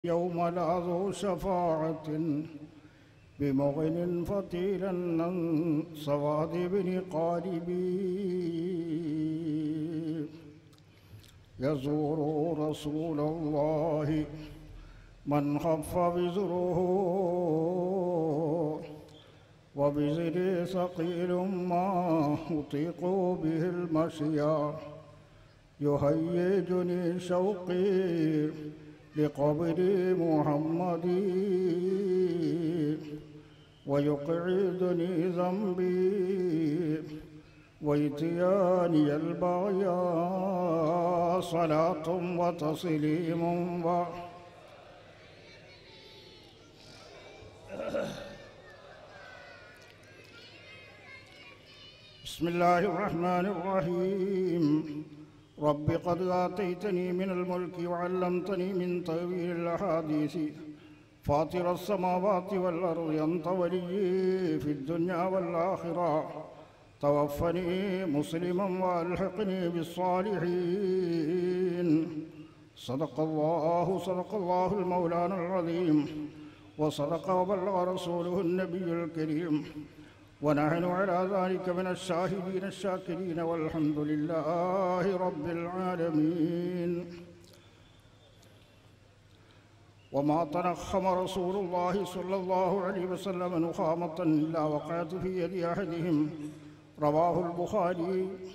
يوم لا ذو شفاعة بمغن فتيلا عن سواد بن قاربي يزور رسول الله من خف بزره وبزري ثقيل ما أطيق به المشيا يهيجني شوقي لقبر محمد ويقعدني ذنبي وإتياني البغيا صلاة وتسليم و بسم الله الرحمن الرحيم رب قد آتيتني من الملك وعلمتني من تأويل الأحاديث فاطر السماوات والأرض أنت ولي في الدنيا والآخرة توفني مسلما وألحقني بالصالحين صدق الله صدق الله المولانا العظيم وصدق وبلغ رسوله النبي الكريم ونحن على ذلك من الشاهدين الشاكرين والحمد لله رب العالمين وما تنخم رسول الله صلى الله عليه وسلم نخامة إلا وقعت في يد أحدهم റവാഹു ബുഖാരി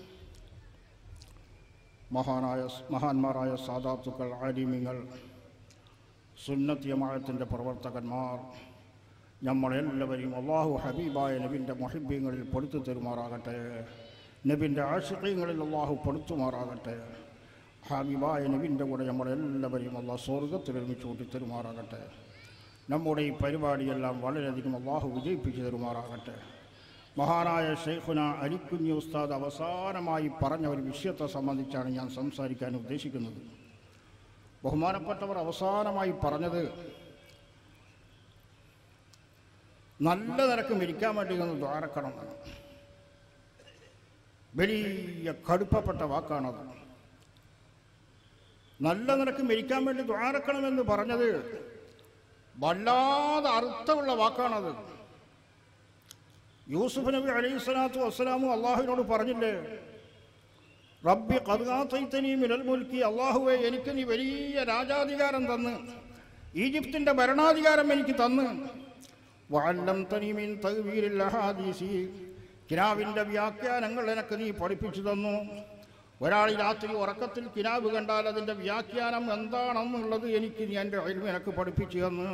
മഹാനായ മഹാന്മാരായ സാദാത്തുക്കൾ ആലിമിങ്ങൾ സുന്നത്തിയമായത്തിൻ്റെ പ്രവർത്തകന്മാർ നമ്മളെല്ലാവരെയും അള്ളാഹു ഹബീബായ നബിൻ്റെ മൊഹിബ്യങ്ങളിൽ പൊടുത്തു തരുമാറാകട്ടെ നബിൻ്റെ ആശുഖ്യങ്ങളിൽ അള്ളാഹു പൊടുത്തുമാറാകട്ടെ ഹബീബായ നബിൻ്റെ കൂടെ നമ്മളെല്ലാവരെയും അള്ളാഹ് സ്വർഗത്തിൽ ഒരുമിച്ച് കൂട്ടി തരുമാറാകട്ടെ നമ്മുടെ ഈ പരിപാടിയെല്ലാം വളരെയധികം അള്ളാഹു വിജയിപ്പിച്ചു തരുമാറാകട്ടെ മഹാനായ ഷെയ്ഖുന അലിക്കുഞ്ഞി ഉസ്താദ് അവസാനമായി പറഞ്ഞ ഒരു വിഷയത്തെ സംബന്ധിച്ചാണ് ഞാൻ സംസാരിക്കാൻ ഉദ്ദേശിക്കുന്നത് ബഹുമാനപ്പെട്ടവർ അവസാനമായി പറഞ്ഞത് നല്ല നിരക്ക് മരിക്കാൻ വേണ്ടി ഒന്ന് ദ്വാരക്കണം വലിയ കടുപ്പപ്പെട്ട വാക്കാണത് നല്ല നിരക്ക് മരിക്കാൻ വേണ്ടി ദ്വാരക്കണമെന്ന് പറഞ്ഞത് വല്ലാതെ അർത്ഥമുള്ള വാക്കാണത് യൂസുഫ് നബി അലൈഹി സ്വലാത്തു വസ്സലാമു അള്ളാഹുവിനോട് പറഞ്ഞില്ലേ റബ്ബി കറുകാത്തൈത്തനി മിനൽ മുൽക്കി അള്ളാഹുവെ എനിക്ക് നീ വലിയ രാജാധികാരം തന്ന് ഈജിപ്തിൻ്റെ ഭരണാധികാരം എനിക്ക് തന്ന് വല്ലം തനിമീൻ തകവീരിൽ അഹാദീസി കിനാവിൻ്റെ വ്യാഖ്യാനങ്ങൾ എനിക്ക് നീ പഠിപ്പിച്ചു തന്നു ഒരാൾ രാത്രി ഉറക്കത്തിൽ കിനാവ് കണ്ടാൽ അതിൻ്റെ വ്യാഖ്യാനം എന്താണെന്നുള്ളത് എനിക്ക് നീ എൻ്റെ അയൽമ എനിക്ക് പഠിപ്പിച്ചു തന്നു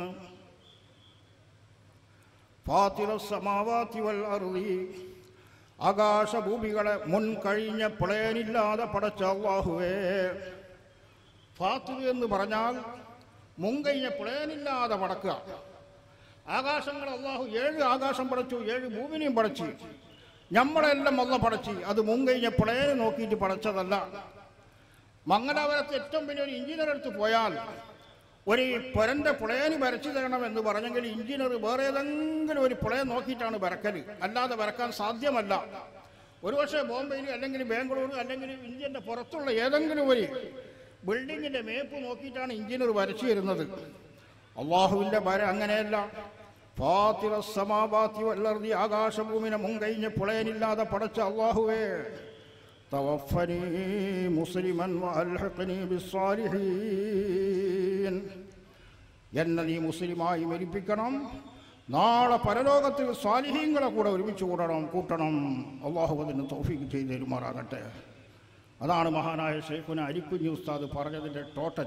ഫാത്തിറസമാവാത്തി വൽ അറുതി ആകാശഭൂമികളെ മുൻ കഴിഞ്ഞ പ്ലേനില്ലാതെ പടച്ച അള്ളാഹുവേ ഫാത്തിർ എന്ന് പറഞ്ഞാൽ മുൻകഴിഞ്ഞ പ്ലേനില്ലാതെ പടക്കുക ആകാശങ്ങൾ അള്ളാഹു ഏഴ് ആകാശം പടച്ചു ഏഴ് ഭൂമിനെയും പടച്ചു നമ്മളെല്ലാം അല്ല പടച്ചു അത് മുൻകഴിഞ്ഞ പ്ലേന് നോക്കിയിട്ട് പടച്ചതല്ല മംഗലാപുരത്ത് ഏറ്റവും വലിയ ഒരു എഞ്ചിനീയർ അടുത്ത് പോയാൽ ഒരു പുരൻ്റെ പ്ലേന് വരച്ചു തരണം എന്ന് പറഞ്ഞെങ്കിൽ എഞ്ചിനീയർ വേറെ ഏതെങ്കിലും ഒരു പ്ലേൻ നോക്കിയിട്ടാണ് വരക്കൽ അല്ലാതെ വരക്കാൻ സാധ്യമല്ല ഒരുപക്ഷെ ബോംബെയിൽ അല്ലെങ്കിൽ ബാംഗ്ലൂർ അല്ലെങ്കിൽ ഇന്ത്യൻ്റെ പുറത്തുള്ള ഏതെങ്കിലും ഒരു ബിൽഡിങ്ങിൻ്റെ മേപ്പ് നോക്കിയിട്ടാണ് എഞ്ചിനീയർ വരച്ചു തരുന്നത് അള്ളാഹുവിൻ്റെ വര അങ്ങനെയല്ല ഫാത്തിറ സമാവാത്തി വല്ലർതി ആകാശഭൂമിനെ മുൻകഴിഞ്ഞ് പ്ലേനില്ലാതെ പടച്ച അള്ളാഹുവേ توفني مسلما والحقني بالصالحين എന്നെ നീ മുസ്ലിമായി മരിപ്പിക്കണം നാളെ പരലോകത്തിൽ സ്വാലിഹീങ്ങളെ കൂടെ ഒരുമിച്ച് കൂടണം കൂട്ടണം അള്ളാഹു അതിന് തൗഫീക്ക് ചെയ്ത് തരുമാറാകട്ടെ അതാണ് മഹാനായ ഷെയ്ഖുന അരിക്കുഞ്ഞി ഉസ്താദ് പറഞ്ഞതിൻ്റെ ടോട്ടൽ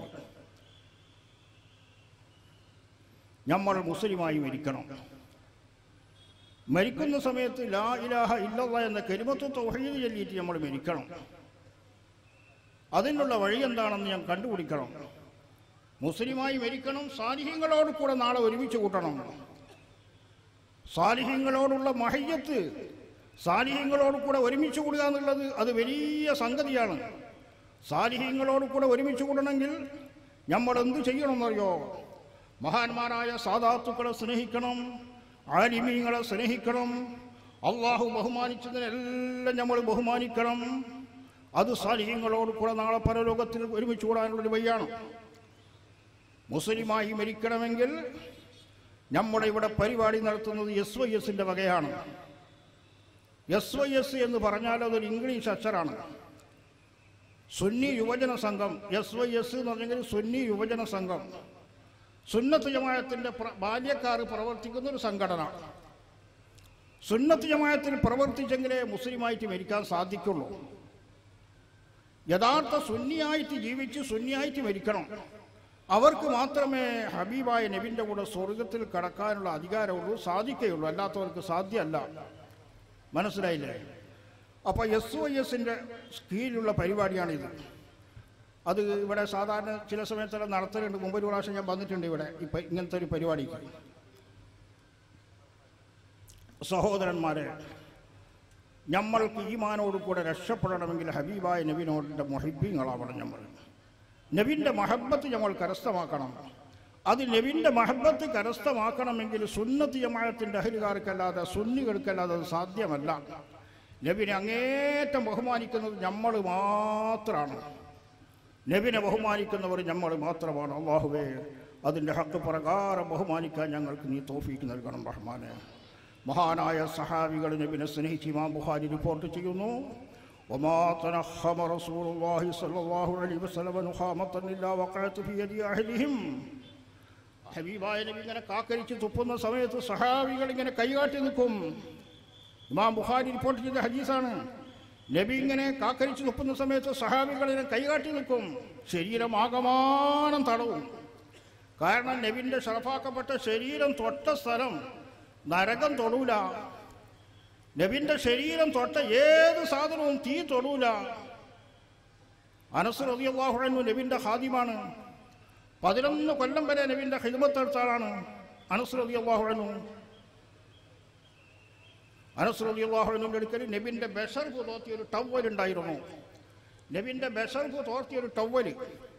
നമ്മൾ മുസ്ലിമായി മരിക്കണം മരിക്കുന്ന സമയത്ത് ലാ ഇലാഹ ഇല്ലല്ല എന്ന കരിമത്വ തൗഹീദ് ചൊല്ലിയിട്ട് നമ്മൾ മരിക്കണം അതിനുള്ള വഴി എന്താണെന്ന് ഞാൻ കണ്ടുപിടിക്കണം മുസ്ലിമായി മരിക്കണം സാലിഹ്യങ്ങളോട് കൂടെ നാളെ ഒരുമിച്ച് കൂട്ടണം സാലിഹ്യങ്ങളോടുള്ള മഹയ്യത്ത് സാലിഹ്യങ്ങളോട് കൂടെ ഒരുമിച്ച് കൂടുക എന്നുള്ളത് അത് വലിയ സംഗതിയാണ് സാലിഹ്യങ്ങളോട് കൂടെ ഒരുമിച്ച് കൂടണമെങ്കിൽ നമ്മൾ എന്ത് ചെയ്യണമെന്നറിയോ മഹാന്മാരായ സാധാത്തുക്കളെ സ്നേഹിക്കണം ആലിമീങ്ങളെ സ്നേഹിക്കണം അള്ളാഹു ബഹുമാനിച്ചതിനെല്ലാം നമ്മൾ ബഹുമാനിക്കണം അത് സാലിഹ്യങ്ങളോട് കൂടെ നാളെ പരലോകത്തിൽ ഒരുമിച്ച് കൂടാനുള്ളൊരു വഴിയാണ് മുസ്ലിമായി മരിക്കണമെങ്കിൽ നമ്മുടെ ഇവിടെ പരിപാടി നടത്തുന്നത് എസ് വൈ എസിൻ്റെ വകയാണ് എസ് വൈ എസ് എന്ന് പറഞ്ഞാൽ അതൊരു ഇംഗ്ലീഷ് അക്ഷരാണ് സുന്നി യുവജന സംഘം എസ് വൈ എസ് എന്ന് പറഞ്ഞെങ്കിൽ സുന്നി യുവജന സംഘം സുന്നത്ത് ജമായത്തിൻ്റെ പ്ര ബാല്യക്കാർ പ്രവർത്തിക്കുന്ന ഒരു സംഘടന സുന്നത്ത് ജമായത്തിൽ പ്രവർത്തിച്ചെങ്കിലേ മുസ്ലിമായിട്ട് മരിക്കാൻ സാധിക്കുള്ളൂ യഥാർത്ഥ സുന്നിയായിട്ട് ജീവിച്ച് സുന്നിയായിട്ട് മരിക്കണം അവർക്ക് മാത്രമേ ഹബീബായ നബിൻ്റെ കൂടെ സ്വർഗത്തിൽ കടക്കാനുള്ള അധികാരമുള്ളൂ സാധിക്കുകയുള്ളൂ അല്ലാത്തവർക്ക് സാധ്യമല്ല മനസ്സിലായില്ലേ അപ്പോൾ എസ് ഒ എസിൻ്റെ കീഴിലുള്ള പരിപാടിയാണിത് അത് ഇവിടെ സാധാരണ ചില സമയത്തെല്ലാം നടത്തലുണ്ട് മുമ്പ് ഒരു പ്രാവശ്യം ഞാൻ വന്നിട്ടുണ്ട് ഇവിടെ ഇപ്പം ഇങ്ങനത്തെ ഒരു പരിപാടിക്ക് സഹോദരന്മാരെ നമ്മൾക്ക് ഈമാനോട് കൂടെ രക്ഷപ്പെടണമെങ്കിൽ ഹബീബായ നബിനോടിൻ്റെ മൊഹിബീങ്ങളാവണം നമ്മൾ നബിൻ്റെ മഹബത്ത് നമ്മൾ കരസ്ഥമാക്കണം അത് നബിൻ്റെ മഹബത്ത് കരസ്ഥമാക്കണമെങ്കിൽ സുന്നത്ത് ജമായത്തിൻ്റെ അഹലുകാർക്കല്ലാതെ സുന്നികൾക്കല്ലാതെ അത് സാധ്യമല്ല നബിനെ അങ്ങേറ്റം ബഹുമാനിക്കുന്നത് നമ്മൾ മാത്രമാണ് നബിനെ ബഹുമാനിക്കുന്നവർ നമ്മൾ മാത്രമാണ് അള്ളാഹുവേ അതിൻ്റെ ഹക്ക് പ്രകാരം ബഹുമാനിക്കാൻ ഞങ്ങൾക്ക് നീ തോഫീക്ക് നൽകണം റഹ്മാനെ മഹാനായ സഹാബികൾ നബിനെ സ്നേഹിച്ച് ഇമാം ബുഖാരി റിപ്പോർട്ട് ചെയ്യുന്നു وما تنخم رسول الله صلى الله عليه وسلم نخامة إلا وقعت في يد أهلهم ഹബീബായ നബി ഇങ്ങനെ കാക്കരിച്ച് തുപ്പുന്ന സമയത്ത് സഹാബികൾ ഇങ്ങനെ കൈകാട്ടി നിൽക്കും ഇമാം ബുഖാരി റിപ്പോർട്ട് ചെയ്ത ഹദീസാണ് നബി ഇങ്ങനെ കാക്കരിച്ച് തുപ്പുന്ന സമയത്ത് സഹാബികൾ ഇങ്ങനെ കൈകാട്ടി നിൽക്കും ശരീരം ആകമാനം തടവും കാരണം നബിൻ്റെ ഷറഫാക്കപ്പെട്ട ശരീരം തൊട്ട സ്ഥലം നരകം തൊടൂല നബിൻ്റെ ശരീരം തൊട്ട ഏത് സാധനവും തീ തൊടൂല അനസ് റളിയല്ലാഹു നബിൻ്റെ ഹാദിമാണ് പതിനൊന്ന് കൊല്ലം വരെ നബിൻ്റെ ഹിദ്മത്തെടുത്ത ആളാണ് അനസ് റളിയല്ലാഹു അൻഹു അനസ് റളിയല്ലാഹു അൻഹുവിൻ്റെ അടുക്കൽ നബിൻ്റെ ബഷർഫ് തോർത്തിയ ഒരു ടവൽ ഉണ്ടായിരുന്നു നബിൻ്റെ ബഷർഫ് തോർത്തിയ ഒരു ടവൽ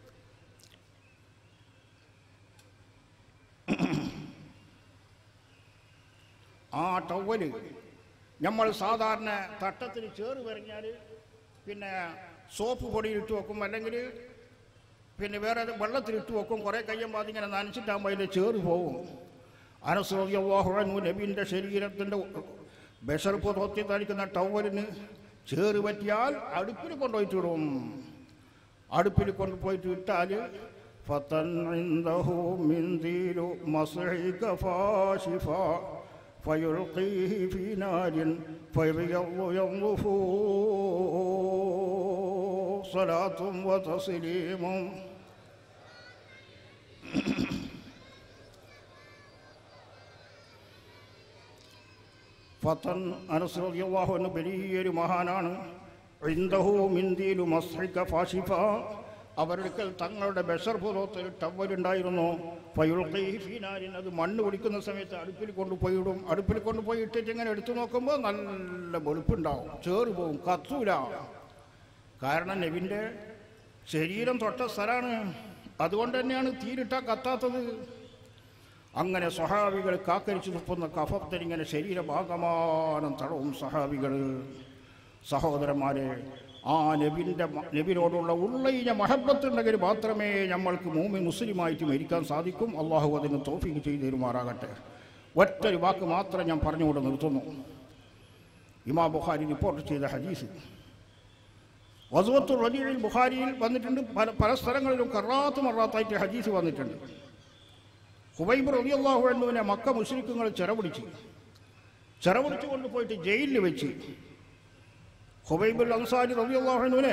ആ ടവല് നമ്മൾ സാധാരണ തട്ടത്തിൽ ചേറ് പറഞ്ഞാൽ പിന്നെ സോപ്പ് പൊടിയിലിട്ട് വെക്കും അല്ലെങ്കിൽ പിന്നെ വേറെ വെള്ളത്തിലിട്ട് വെക്കും കുറേ കയ്യുമ്പോൾ അതിങ്ങനെ നനച്ചിട്ടാകുമ്പോൾ അതിൻ്റെ ചേറ് പോകും അനസ്രോഗ്യവാഹുഴന്നു നബീൻ്റെ ശരീരത്തിൻ്റെ ബഷർപ്പ് തോത്തി തളിക്കുന്ന ടവലിന് ചേറ് പറ്റിയാൽ അടുപ്പിൽ കൊണ്ടുപോയിട്ടിടും അടുപ്പിൽ കൊണ്ടുപോയിട്ട് ഇട്ടാൽ فتن عنده منديل مصعك فاشفا فيلقيه في نار فيبيض ينظف صلاة وتسليم ഫത്തൻ അനസ് റളിയല്ലാഹു അൻഹു വലിയൊരു മഹാനാണ് ഇൻദഹു മിന്ദീലു മസ്ഹിക ഫാഷിഫ അവരുടെ തങ്ങളുടെ ബഷർപുറത്ത് ഒരു ടവലുണ്ടായിരുന്നു ഫയുൽഖീഹി ഫീനാരിൻ അത് മണ്ണ് കുടിക്കുന്ന സമയത്ത് അടുപ്പിൽ കൊണ്ടുപോയിടും അടുപ്പിൽ കൊണ്ടുപോയി ഇട്ടിട്ട് ഇങ്ങനെ എടുത്തു നോക്കുമ്പോൾ നല്ല വെളുപ്പുണ്ടാവും ചേറ് പോവും കത്തൂല കാരണം നബിൻ്റെ ശരീരം തൊട്ട സ്ഥലമാണ് അതുകൊണ്ട് തന്നെയാണ് തീരിട്ടാ കത്താത്തത് അങ്ങനെ സഹാബികൾ കാക്കരിച്ചു തുപ്പുന്ന കഫത്തിനിങ്ങനെ ശരീരഭാഗമാനം തടവും സഹാബികൾ സഹോദരന്മാരെ ആ നബിൻ്റെ നബിനോടുള്ള ഉള്ളയിഞ്ഞ മഹബത്തുണ്ടെങ്കിൽ മാത്രമേ നമ്മൾക്ക് മൂമി മുസ്ലിമായിട്ട് മരിക്കാൻ സാധിക്കും അള്ളാഹു അതിന് തോഫിക്ക് ചെയ്തു തരുമാറാകട്ടെ ഒറ്റൊരു വാക്ക് മാത്രം ഞാൻ പറഞ്ഞുകൊണ്ട് നിർത്തുന്നു ഇമാ ബുഖാരി റിപ്പോർട്ട് ചെയ്ത ഹദീസ് വസുവത്തു റബീൽ ബുഖാരിയിൽ വന്നിട്ടുണ്ട് പല പല സ്ഥലങ്ങളിലും കറാത്ത് മറാത്തായിട്ട് ഹദീസ് വന്നിട്ടുണ്ട് ഹുബൈബ് റബിയല്ലാഹു എന്നുവിനെ മക്ക മുസ്ലിക്കുകൾ ചെറപിടിച്ചു ചെറപിടിച്ചു കൊണ്ടുപോയിട്ട് ജയിലിൽ വെച്ച് ഹുബൈബുൽ അൻസാരി റബിയല്ലാഹു എന്നുവിനെ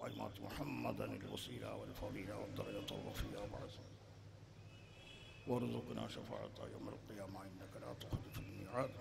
وأيمات محمدا الوسيلة والفضيلة والدرجة الرفيعة وبعثه وارزقنا شفاعة يوم القيامة إنك لا تخلف الميعاد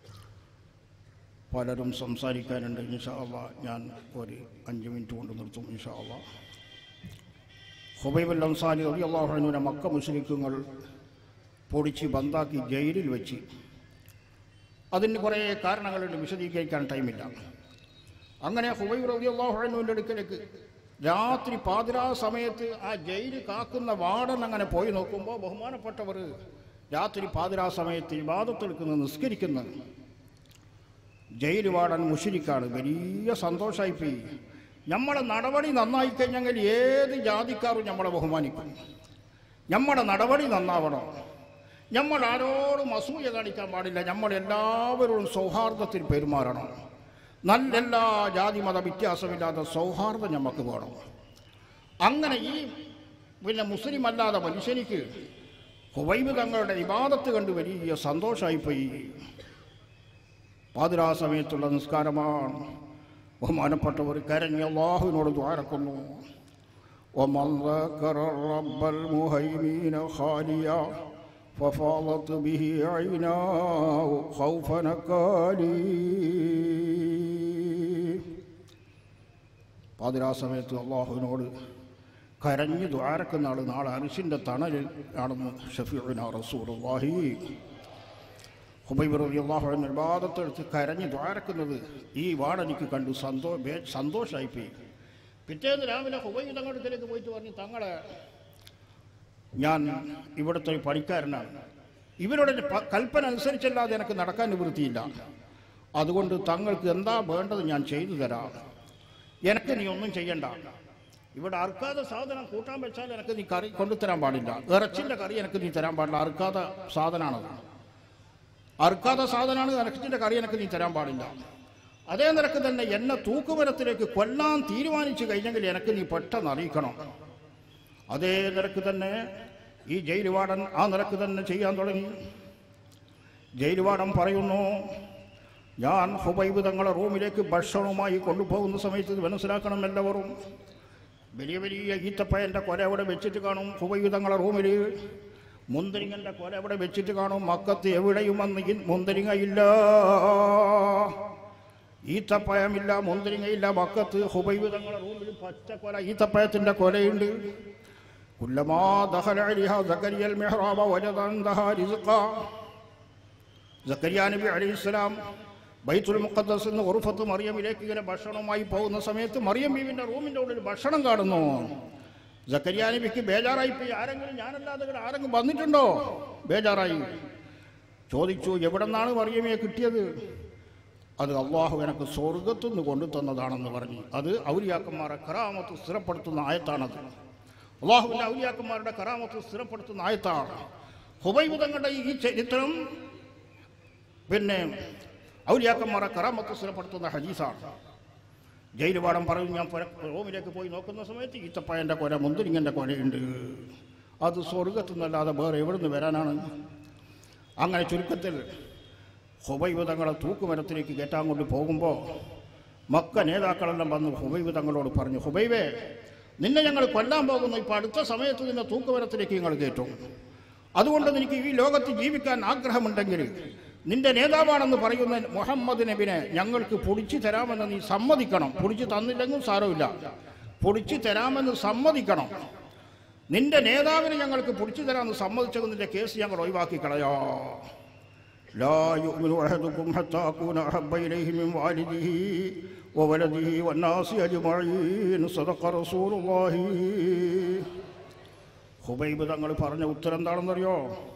പലരും സംസാരിക്കാനുണ്ട് ഇൻഷാ അള്ളാ ഞാൻ ഒരു അഞ്ച് മിനിറ്റ് കൊണ്ട് നിർത്തും ഇൻഷാ അള്ളാ ഹുബൈബുൽ അൻസാരി റബി അള്ളാഹുവിനെ മക്ക മുസ്ലിക്കുകൾ പൊടിച്ച് ബന്ധാക്കി ജയിലിൽ വെച്ച് അതിന് കുറേ കാരണങ്ങളുണ്ട് വിശദീകരിക്കാൻ ടൈമില്ല അങ്ങനെ ഹുബൈബ് റബി അള്ളാഹുവിൻ്റെ അടുക്കലേക്ക് രാത്രി പാതിരാ സമയത്ത് ആ ജയിൽ കാക്കുന്ന വാർഡൻ അങ്ങനെ പോയി നോക്കുമ്പോൾ ബഹുമാനപ്പെട്ടവർ രാത്രി പാതിരാ സമയത്ത് ഇബാദത്തെടുക്കുന്ന നിസ്കരിക്കുന്ന ജയിൽ വാർഡൻ മുഷിരിക്കാണ് വലിയ സന്തോഷമായിപ്പോയി നമ്മളെ നടപടി നന്നായി കഴിഞ്ഞെങ്കിൽ ഏത് ജാതിക്കാരും നമ്മളെ ബഹുമാനിക്കും നമ്മുടെ നടപടി നന്നാവണം നമ്മൾ ആരോടും അസൂയ കാണിക്കാൻ പാടില്ല നമ്മൾ എല്ലാവരോടും സൗഹാർദ്ദത്തിൽ പെരുമാറണം നല്ല എല്ലാ ജാതി മത വ്യത്യാസമില്ലാത്ത സൗഹാർദ്ദം നമുക്ക് വേണം അങ്ങനെ ഈ പിന്നെ മുസ്ലിം അല്ലാത്ത മനുഷ്യനിക്ക് ഹുവൈബ് തങ്ങളുടെ ഇബാദത്ത് കണ്ട് വലിയ സന്തോഷമായിപ്പോയി പാതിരാ സമയത്തുള്ള നിസ്കാരമാണ് ബഹുമാനപ്പെട്ടവർ കരഞ്ഞ് അള്ളാഹുവിനോട് ദ്വാരക്കുന്നു ومن ذكر الرب المهيمين خاليا ففاضت به عيناه خوف نكالي പാതിരാ സമയത്ത് അള്ളാഹുവിനോട് കരഞ്ഞ് ദ്വാരക്കുന്ന ആൾ നാളെ അരിശിൻ്റെ തണലിൽ ആണെന്ന് ഷഫീഖിന റസൂലുള്ളാഹി ഹുബൈബ് റബി അള്ളാഹുവിൻ വിവാദത്തെടുത്ത് കരഞ്ഞ് ദ്വാരക്കുന്നത് ഈ വാടെനിക്ക് കണ്ടു സന്തോ ബേ- സന്തോഷമായിപ്പോയി പിറ്റേന്ന് രാവിലെ ഹുബൈബ് തങ്ങളുടെ അടുത്തേക്ക് പോയിട്ട് പറഞ്ഞു തങ്ങളെ ഞാൻ ഇവിടുത്തെ ഒരു പണിക്കാരനാണ് ഇവരുടെ പ- കൽപ്പന അനുസരിച്ചല്ലാതെ എനിക്ക് നടക്കാൻ നിവൃത്തിയില്ല അതുകൊണ്ട് തങ്ങൾക്ക് എന്താ വേണ്ടത് ഞാൻ ചെയ്തു തരാം എനിക്ക് നീ ഒന്നും ചെയ്യണ്ട ഇവിടെ അറുക്കാതെ സാധനം കൂട്ടാൻ വെച്ചാൽ എനിക്ക് നീ കറി കൊണ്ടുതരാൻ പാടില്ല ഇറച്ചിൻ്റെ കറി എനിക്ക് നീ തരാൻ പാടില്ല അറുക്കാതെ സാധനമാണത് അറുക്കാതെ സാധനമാണ് ഇറച്ചിൻ്റെ കറി എനിക്ക് നീ തരാൻ പാടില്ല അതേ നിരക്ക് തന്നെ എന്നെ തൂക്കുമരത്തിലേക്ക് കൊല്ലാൻ തീരുമാനിച്ചു കഴിഞ്ഞെങ്കിൽ എനിക്ക് നീ പെട്ടെന്ന് അറിയിക്കണം അതേ നിരക്ക് തന്നെ ഈ ജയിലുവാടൻ ആ നിരക്ക് തന്നെ ചെയ്യാൻ തുടങ്ങി ജയിലുവാടൻ പറയുന്നു ഞാൻ ഹുബൈബ് തങ്ങളെ റൂമിലേക്ക് ഭക്ഷണവുമായി കൊണ്ടുപോകുന്ന സമയത്ത് ഇത് മനസ്സിലാക്കണം എല്ലാവരും വലിയ വലിയ ഈത്തപ്പയൻ്റെ കൊല അവിടെ വെച്ചിട്ട് കാണും ഹുബൈബ് തങ്ങളെ റൂമിൽ മുന്തിരിങ്ങൻ്റെ കൊല അവിടെ വെച്ചിട്ട് കാണും മക്കത്ത് എവിടെയും വന്ന് ഈ മുന്തിരിങ്ങയില്ല ഈത്തപ്പയമില്ല മുന്തിരിങ്ങയില്ല മക്കത്ത് ഹുബൈബ് തങ്ങളെ റൂമിൽ പച്ചക്കൊല ഈത്തപ്പയത്തിൻ്റെ കൊലയുണ്ട് കുല്ലമാ ദഹല അലിഹ സക്കരിയൽ മെഹ്റാബ വജദന്തഹ റിസ്ഖ സക്കരിയ നബി അലൈഹി സ്വലാം ബൈത്തുൽ മുഖദ്ദസ് എന്ന് ഉറുഫത്ത് മറിയമിലേക്ക് ഇങ്ങനെ ഭക്ഷണവുമായി പോകുന്ന സമയത്ത് മറിയം ബീവിൻ്റെ റൂമിൻ്റെ ഉള്ളിൽ ഭക്ഷണം കാണുന്നു സക്കരിയ നബിക്ക് ബേജാറായി പോയി ആരെങ്കിലും ഞാനല്ലാതെ ഇവിടെ ആരെങ്കിലും വന്നിട്ടുണ്ടോ ബേജാറായി ചോദിച്ചു എവിടെ നിന്നാണ് മറിയമ്മയെ കിട്ടിയത് അത് അള്ളാഹു എനിക്ക് സ്വർഗത്തു നിന്ന് കൊണ്ടു തന്നതാണെന്ന് പറഞ്ഞു അത് ഔലിയാക്കന്മാരെ കറാമത്ത് സ്ഥിരപ്പെടുത്തുന്ന ആയത്താണത് അള്ളാഹുവിൻ്റെ ഔലിയാക്കന്മാരുടെ കറാമത്ത് സ്ഥിരപ്പെടുത്തുന്ന ആയത്താണ് ഹുബൈബ് തങ്ങളുടെ ഈ ചരിത്രം പിന്നെ ഔലിയാക്കന്മാരെ കറാമത്ത് സ്ഥിരപ്പെടുത്തുന്ന ഹദീസാണ് ജയിലുപാടം പറഞ്ഞു ഞാൻ പുര- റൂമിലേക്ക് പോയി നോക്കുന്ന സമയത്ത് ഈത്തപ്പയൻ്റെ കൊല മുന്തിരിങ്ങൻ്റെ കൊലയുണ്ട് അത് സ്വർഗത്തു നിന്നല്ലാതെ വേറെ എവിടുന്ന് വരാനാണ് അങ്ങനെ ചുരുക്കത്തിൽ ഹുബൈബ് തങ്ങളെ തൂക്കുമരത്തിലേക്ക് കയറ്റാൻ കൊണ്ട് പോകുമ്പോൾ മക്ക നേതാക്കളെല്ലാം വന്ന് ഹുബൈബ് തങ്ങളോട് പറഞ്ഞു ഹുബൈബേ നിന്നെ ഞങ്ങൾ കൊല്ലാൻ പോകുന്നു ഇപ്പോൾ അടുത്ത സമയത്ത് നിന്നെ തൂക്കുമരത്തിലേക്ക് ഞങ്ങൾ കയറ്റും അതുകൊണ്ട് നിനക്ക് ഈ ലോകത്ത് ജീവിക്കാൻ ആഗ്രഹമുണ്ടെങ്കിൽ നിന്റെ നേതാവാണെന്ന് പറയുന്ന മുഹമ്മദ് നബിനെ ഞങ്ങൾക്ക് പൊടിച്ചു തരാമെന്ന് നീ സമ്മതിക്കണം പൊടിച്ചു തന്നില്ലെങ്കിൽ സാരമില്ല പൊടിച്ചു തരാമെന്ന് സമ്മതിക്കണം നിന്റെ നേതാവിനെ ഞങ്ങൾക്ക് പൊടിച്ചു തരാമെന്ന് സമ്മതിച്ചത് നിന്റെ കേസ് ഞങ്ങൾ ഒഴിവാക്കി കളയോ لا يؤمن أحدكم حتى أكون أحب إليه من والده وولده والناس أجمعين صدق رسول الله ഹുബൈബ് തങ്ങൾ പറഞ്ഞ ഉത്തരം എന്താണെന്നറിയോ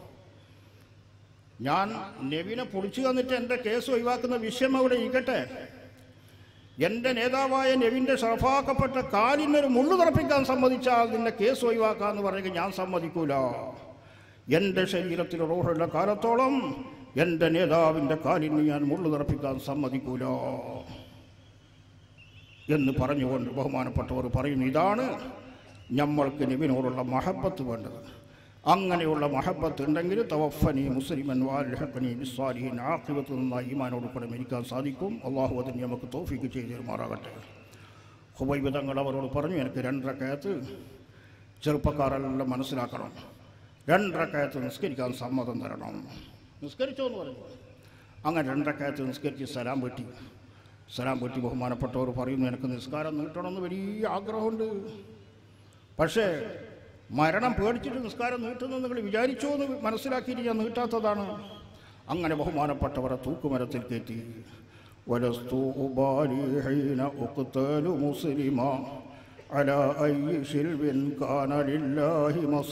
ഞാൻ നെവിനെ പൊടിച്ചു തന്നിട്ട് എൻ്റെ കേസ് ഒഴിവാക്കുന്ന വിഷയം അവിടെ ഇരിക്കട്ടെ എൻ്റെ നേതാവായ നെവിൻ്റെ ഷറഫാക്കപ്പെട്ട കാലിനൊരു മുള്ളു തറപ്പിക്കാൻ സമ്മതിച്ചാൽ നിന്നെ കേസ് ഒഴിവാക്കാന്ന് പറയുക ഞാൻ സമ്മതിക്കൂല എൻ്റെ ശരീരത്തിൽ റോഹുള്ള കാലത്തോളം എൻ്റെ നേതാവിൻ്റെ കാലിന് ഞാൻ മുള്ളു തറപ്പിക്കാൻ സമ്മതിക്കൂല എന്ന് പറഞ്ഞുകൊണ്ട് ബഹുമാനപ്പെട്ടവർ പറയുന്നു ഇതാണ് നമ്മൾക്ക് നബിനോടുള്ള മഹബത്ത് വേണ്ടത് അങ്ങനെയുള്ള മഹബത്ത് ഉണ്ടെങ്കിൽ തവഫനി മുസ്ലിമൻ വാൽഹക്കനി ബിസ്വാലിഹിൻ ആഖിബത്ത് നന്നായി ഈമാനോട് കൂടെ മരിക്കാൻ സാധിക്കും അള്ളാഹു അതിന് നമുക്ക് തോഫിക്ക് ചെയ്ത് തരുമാറാകട്ടെ ഹുബൈബിതങ്ങൾ അവരോട് പറഞ്ഞു എനിക്ക് രണ്ടരക്കയത്ത് ചെറുപ്പക്കാരെല്ലാം മനസ്സിലാക്കണം രണ്ടരക്കയത്ത് നിസ്കരിക്കാൻ സമ്മതം തരണം നിസ്കരിച്ചോ എന്ന് പറഞ്ഞു അങ്ങനെ രണ്ടരക്കയത്ത് നിസ്കരിച്ച് സലാം വെട്ടി സലാം വെട്ടി ബഹുമാനപ്പെട്ടവർ പറയുന്നു എനിക്ക് നിസ്കാരം നീട്ടണമെന്ന് വലിയ ആഗ്രഹമുണ്ട് പക്ഷേ മരണം പേടിച്ചിട്ട് നിസ്കാരം നീട്ടുന്നത് നിങ്ങൾ വിചാരിച്ചോ എന്ന് മനസ്സിലാക്കിയിട്ട് ഞാൻ നീട്ടാത്തതാണ് അങ്ങനെ ബഹുമാനപ്പെട്ടവരെ തൂക്കുമരത്തിൽ കയറ്റി ولست أبالي حين أقتل مسلما على أي شلب كان لله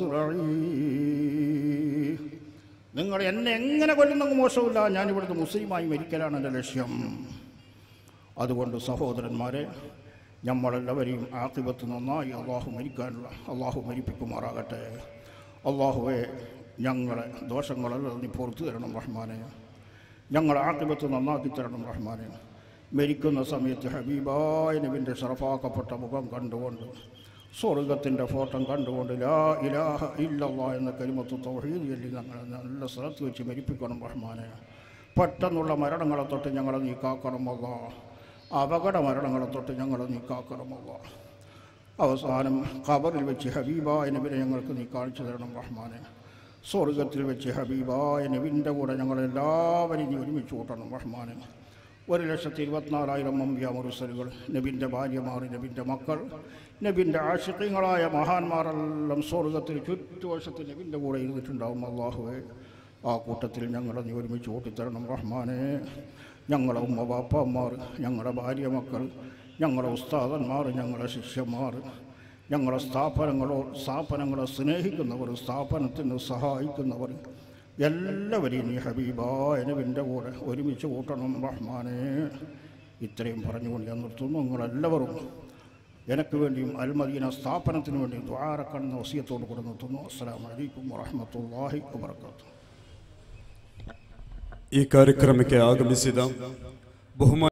مصرعي നിങ്ങൾ എന്നെ എങ്ങനെ കൊല്ലുന്നെങ്കിൽ മോശമില്ല ഞാൻ ഇവിടുത്തെ മുസ്ലിമായി മരിക്കലാണ് എൻ്റെ ലക്ഷ്യം അതുകൊണ്ട് സഹോദരന്മാരെ നമ്മളെല്ലാവരെയും ആക്കിബത്ത് നന്നായി അള്ളാഹു മരിക്കാനുള്ള അള്ളാഹു മരിപ്പിക്കുമാറാകട്ടെ അള്ളാഹുവെ ഞങ്ങളെ ദോഷങ്ങളെല്ലാം നീ പുറത്തു തരണം റഹ്മാനെ ഞങ്ങളെ ആക്കിബത്ത് നന്നാക്കി തരണം റഹ്മാനെ മരിക്കുന്ന സമയത്ത് ഹബീബായ നബിൻ്റെ ഷറഫാക്കപ്പെട്ട മുഖം കണ്ടുകൊണ്ട് സ്വർഗത്തിൻ്റെ ഫോട്ടം കണ്ടുകൊണ്ട് ലാ ഇലാഹ ഇല്ലല്ലാ എന്ന കരിമത്ത് തൗഹീദ് ചൊല്ലി ഞങ്ങളെ നല്ല സ്ഥലത്ത് വെച്ച് മരിപ്പിക്കണം റഹ്മാനെ പെട്ടെന്നുള്ള മരണങ്ങളെ തൊട്ട് ഞങ്ങളെ നീ കാക്കണമല്ല അപകട മരണങ്ങളെ തൊട്ട് ഞങ്ങളെ നീ കാക്കണമല്ല അവസാനം ഖബറിൽ വെച്ച് ഹബീബായ നബിനെ ഞങ്ങൾക്ക് നീ കാണിച്ചു തരണം റഹ്മാനെ സ്വർഗത്തിൽ വെച്ച് ഹബീബായ നബിൻ്റെ കൂടെ ഞങ്ങളെല്ലാവരെയും നീ ഒരുമിച്ച് കൂട്ടണം റഹ്മാനെ ഒരു ലക്ഷത്തി ഇരുപത്തിനാലായിരം അമ്പിയ മുറുസലുകൾ നബിൻ്റെ ഭാര്യമാർ നബിൻ്റെ മക്കൾ നബിൻ്റെ ആശിക്യങ്ങളായ മഹാന്മാരെല്ലാം സ്വർഗത്തിൽ ചുറ്റുവശത്ത് നബിൻ്റെ കൂടെ ഇരുന്നിട്ടുണ്ടാവും അള്ളാഹുവേ ആ കൂട്ടത്തിൽ ഞങ്ങളെ നീ ഒരുമിച്ച് ഓട്ടിത്തരണം റഹ്മാനെ ഞങ്ങളെ ഉമ്മ ബാപ്പമാർ ഞങ്ങളുടെ ഭാര്യ മക്കൾ ഞങ്ങളുടെ ഉസ്താദന്മാർ ഞങ്ങളുടെ ശിഷ്യന്മാർ ഞങ്ങളുടെ സ്ഥാപനങ്ങളോ സ്ഥാപനങ്ങളെ സ്നേഹിക്കുന്നവർ സ്ഥാപനത്തിന് സഹായിക്കുന്നവർ എല്ലാവരെയും നീ ഹബീബായ നബിൻ്റെ കൂടെ ഒരുമിച്ച് കൂട്ടണം റഹ്മാനെ ഇത്രയും പറഞ്ഞുകൊണ്ട് ഞാൻ നിർത്തുന്നു നിങ്ങളെല്ലാവരും എനിക്ക് വേണ്ടിയും അൽമദീന സ്ഥാപനത്തിന് വേണ്ടിയും ദ്വാരക്കണ്ണ വസിയത്തോട് കൂടെ നിർത്തുന്നു അസ്സാം വലൈക്കും വറഹമത്തല്ലാഹി വാത്തു ಈ ಕಾರ್ಯಕ್ರಮಕ್ಕೆ ಆಗಮಿಸಿದ ಬಹುಮಾನ